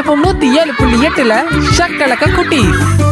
FM நூத்தி ஏழு புள்ளி எட்டுல ஷக்கலக்க குட்டி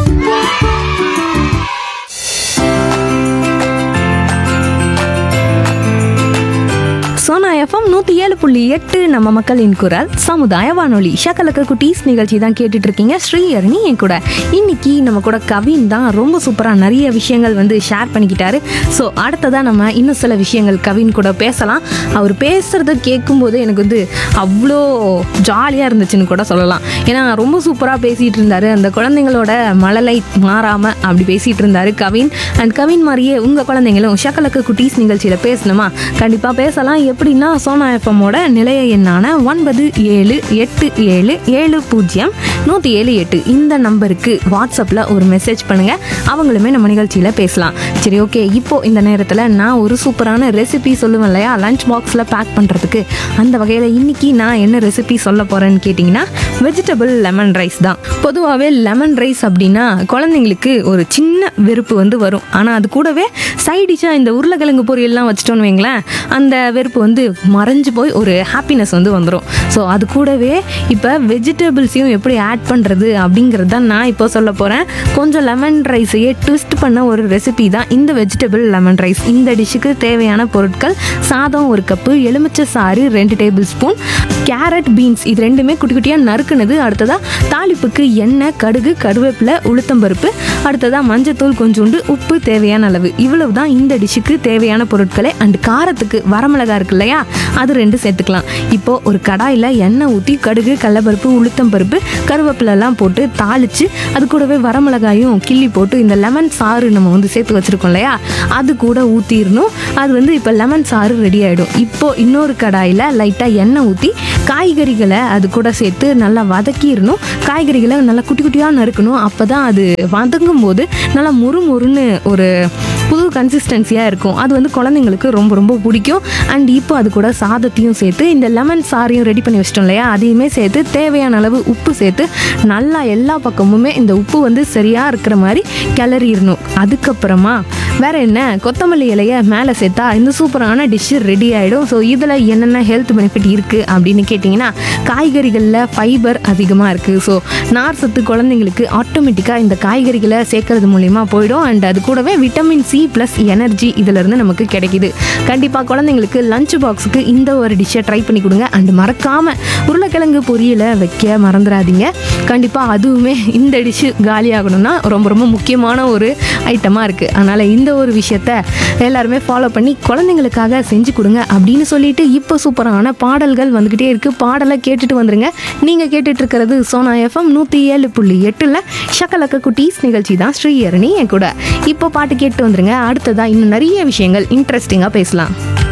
சோனா எஃப்எம் நூற்றி ஏழு புள்ளி எட்டு நம்ம மக்களின் குரல் சமுதாய வானொலி ஷக்கலக்க குட்டீஸ் நிகழ்ச்சி தான் கேட்டுட்டு இருக்கீங்க ஸ்ரீஹரணி என் கூட இன்னைக்கு நம்ம கூட கவின் தான் ரொம்ப சூப்பராக நிறைய விஷயங்கள் வந்து ஷேர் பண்ணிக்கிட்டாரு ஸோ அடுத்ததாக நம்ம இன்னும் சில விஷயங்கள் கவின் கூட பேசலாம் அவர் பேசுகிறத கேட்கும்போது எனக்கு வந்து அவ்வளோ ஜாலியாக இருந்துச்சுன்னு கூட சொல்லலாம் ஏன்னா ரொம்ப சூப்பராக பேசிகிட்டு இருந்தாரு அந்த குழந்தைங்களோட மழலை மாறாமல் அப்படி பேசிகிட்டு இருந்தாரு கவின் அண்ட் கவின் மாதிரியே உங்கள் குழந்தைங்களும் ஷக்கலக்க குட்டீஸ் நிகழ்ச்சியில் பேசணுமா கண்டிப்பாக பேசலாம் எப்படின்னா சோனா எஃப்எம்மோட நிலைய எண்ணான ஒன்பது ஏழு எட்டு ஏழு ஏழு பூஜ்ஜியம் நூற்றி ஏழு எட்டு இந்த நம்பருக்கு வாட்ஸ்அப்பில் ஒரு மெசேஜ் பண்ணுங்கள் அவங்களுமே நம்ம நிகழ்ச்சியில் பேசலாம் சரி ஓகே இப்போ இந்த நேரத்தில் நான் ஒரு சூப்பரான ரெசிபி சொல்லுவேன் இல்லையா லஞ்ச் பாக்ஸில் பேக் பண்ணுறதுக்கு அந்த வகையில் இன்னைக்கு நான் என்ன ரெசிபி சொல்ல போகிறேன்னு கேட்டிங்கன்னா வெஜிடபிள் லெமன் ரைஸ் தான் பொதுவாகவே லெமன் ரைஸ் அப்படின்னா குழந்தைங்களுக்கு ஒரு சின்ன வெறுப்பு வந்து வரும் ஆனால் அது கூடவே சைடிஷாக இந்த உருளைக்கிழங்கு பொரியல்லாம் வச்சிட்டோன்னு வைங்களேன் அந்த வெறுப்பு வந்து மறைஞ்சு போய் ஒரு ஹாப்பினஸ் வந்து வந்துடும் ஸோ அது கூடவே இப்போ வெஜிடபிள்ஸையும் எப்படி ஆட் பண்ணுறது அப்படிங்கிறது தான் நான் இப்போ சொல்ல போகிறேன் கொஞ்சம் லெமன் ரைஸையே ட்விஸ்ட் பண்ண ஒரு ரெசிபி தான் இந்த வெஜிடபிள் லெமன் ரைஸ் இந்த டிஷ்ஷுக்கு தேவையான பொருட்கள் சாதம் ஒரு கப்பு எலுமிச்சை சாறு ரெண்டு டேபிள் ஸ்பூன் கேரட் பீன்ஸ் இது ரெண்டுமே குட்டி குட்டியாக நறுக்குனது அடுத்ததாக தாளிப்புக்கு எண்ணெய் கடுகு கருவேப்பிலை உளுத்தம்பருப்பு அடுத்ததாக மஞ்சத்தூள் கொஞ்சோண்டு உப்பு தேவையான அளவு இவ்வளவு தான் இந்த டிஷ்ஷுக்கு தேவையான பொருட்களே அண்ட் காரத்துக்கு வரமிளகா இருக்கு இல்லையா அது ரெண்டு சேர்த்துக்கலாம் இப்போ ஒரு கடாயில் எண்ணெய் ஊற்றி கடுகு கடலப்பருப்பு உளுத்தம்பருப்பு கருவேப்பிலை எல்லாம் போட்டு தாளித்து அது கூடவே வரமிளகாயும் கிள்ளி போட்டு இந்த லெமன் சாறு நம்ம வந்து சேர்த்து வச்சுருக்கோம் இல்லையா அது கூட ஊற்றிடணும் அது வந்து இப்போ லெமன் சாறு ரெடி ஆகிடும் இப்போ இன்னொரு கடாயில் லைட்டாக எண்ணெய் ஊற்றி காய்கறிகளை அது கூட சேர்த்து நல்லா வதக்கிடணும் காய்கறிகளை நல்லா குட்டி குட்டியாக நறுக்கணும் அப்போ தான் அது வதங்கும் போது நல்லா முறு முறுன்னு ஒரு புது கன்சிஸ்டன்சியாக இருக்கும் அது வந்து குழந்தைங்களுக்கு ரொம்ப ரொம்ப பிடிக்கும் அண்ட் இப்போ அது கூட சாதத்தையும் சேர்த்து இந்த லெமன் சாரையும் ரெடி பண்ணி வச்சிட்டோம் இல்லையா அதையுமே சேர்த்து தேவையான அளவு உப்பு சேர்த்து நல்லா எல்லா பக்கமுமே இந்த உப்பு வந்து சரியாக இருக்கிற மாதிரி கிளறிடணும் அதுக்கப்புறமா வேற என்ன கொத்தமல்லி இலைய மேலே சேர்த்தா இந்த சூப்பரான டிஷ்ஷு ரெடி ஆகிடும் ஸோ இதில் என்னென்ன ஹெல்த் பெனிஃபிட் இருக்குது அப்படின்னு கேட்டிங்கன்னா காய்கறிகளில் ஃபைபர் அதிகமாக இருக்குது ஸோ நார் சத்து குழந்தைங்களுக்கு ஆட்டோமேட்டிக்காக இந்த காய்கறிகளை சேர்க்கறது மூலிமா போயிடும் அண்ட் அது கூடவே விட்டமின் சி ப்ளஸ் எனர்ஜி இதிலிருந்து நமக்கு கிடைக்குது கண்டிப்பாக குழந்தைங்களுக்கு லஞ்ச் பாக்ஸுக்கு இந்த ஒரு டிஷ்ஷை ட்ரை பண்ணி கொடுங்க அண்ட் மறக்காமல் உருளைக்கிழங்கு பொரியலை வைக்க மறந்துடாதீங்க கண்டிப்பாக அதுவுமே இந்த டிஷ்ஷு காலியாகணும்னா ரொம்ப ரொம்ப முக்கியமான ஒரு ஐட்டமாக இருக்குது அதனால் இந்த ஒரு விஷயத்த எல்லாருமே ஃபாலோ பண்ணி குழந்தைங்களுக்காக செஞ்சு கொடுங்க அப்படின்னு சொல்லிட்டு இப்போ சூப்பரான பாடல்கள் வந்துக்கிட்டே இருக்குது பாடலை கேட்டுட்டு வந்துருங்க நீங்கள் கேட்டுட்டு இருக்கிறது சோனா எஃப்எம் நூற்றி ஏழு புள்ளி எட்டில் ஷக்கலக்க குட்டீஸ் நிகழ்ச்சி தான் ஸ்ரீஹரணி என் கூட இப்போ பாட்டு கேட்டு வந்துருங்க அடுத்ததாக இன்னும் நிறைய விஷயங்கள் இன்ட்ரெஸ்டிங்காக பேசலாம்